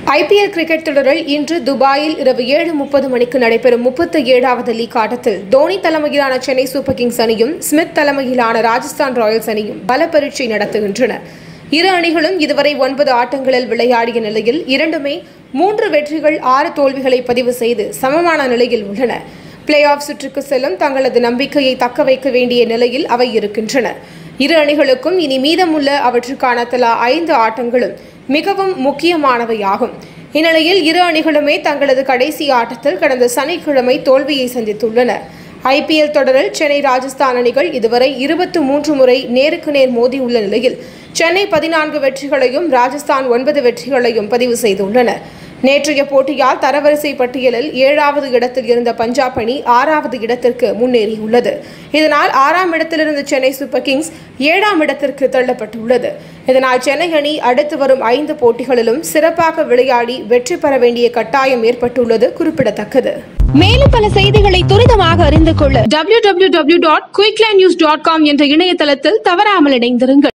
IPL cricket தொடரில் இன்று துபாயில் இரவு ஏழு முப்பது மணிக்கு நடைபெறும் முப்பத்தி ஏழாவது லீக் ஆட்டத்தில் தோனி தலைமையிலான சென்னை சூப்பர் கிங்ஸ் அணியும் ஸ்மித் தலைமையிலான ராஜஸ்தான் ராயல்ஸ் அணியும் பல பரீட்சை நடத்துகின்றன இரு அணிகளும் இதுவரை ஒன்பது ஆட்டங்களில் விளையாடிய நிலையில் இரண்டுமே மூன்று வெற்றிகள் ஆறு தோல்விகளை பதிவு செய்து சமமான நிலையில் உள்ளன பிளே ஆஃப் சுற்றுக்கு செல்லும் தங்களது நம்பிக்கையை தக்க வைக்க வேண்டிய நிலையில் அவை இருக்கின்றன இரு அணிகளுக்கும் இனி மீதமுள்ள அவற்றுக்கான தலா ஐந்து ஆட்டங்களும் மிகவும் முக்கியமானவையாகும் இந்நிலையில் இரு அணிகளுமே தங்களது கடைசி ஆட்டத்தில் கடந்த சனிக்கிழமை தோல்வியை சந்தித்துள்ளன ஐபிஎல் தொடரில் சென்னை ராஜஸ்தான் அணிகள் இதுவரை இருபத்து மூன்று முறை நேருக்கு நேர் மோதியுள்ள நிலையில் சென்னை பதினான்கு வெற்றிகளையும் ராஜஸ்தான் ஒன்பது வெற்றிகளையும் பதிவு செய்துள்ளன நேற்றைய போட்டியால் தரவரிசை பட்டியலில் ஏழாவது இடத்தில் இருந்த பஞ்சாப் அணி ஆறாவது இடத்திற்கு முன்னேறியுள்ளது இதனால் ஆறாம் இடத்திலிருந்து சென்னை சூப்பர் கிங்ஸ் ஏழாம் இடத்திற்கு தள்ளப்பட்டுள்ளது இதனால் சென்னை அணி அடுத்து வரும் ஐந்து போட்டிகளிலும் சிறப்பாக விளையாடி வெற்றி பெற வேண்டிய கட்டாயம் ஏற்பட்டுள்ளது குறிப்பிடத்தக்கது மேலும் பல செய்திகளை துரிதமாக அறிந்து கொள்ள www.quicklines.com என்ற இணையதளத்தில் தவறாமல் இணைந்திருங்கள்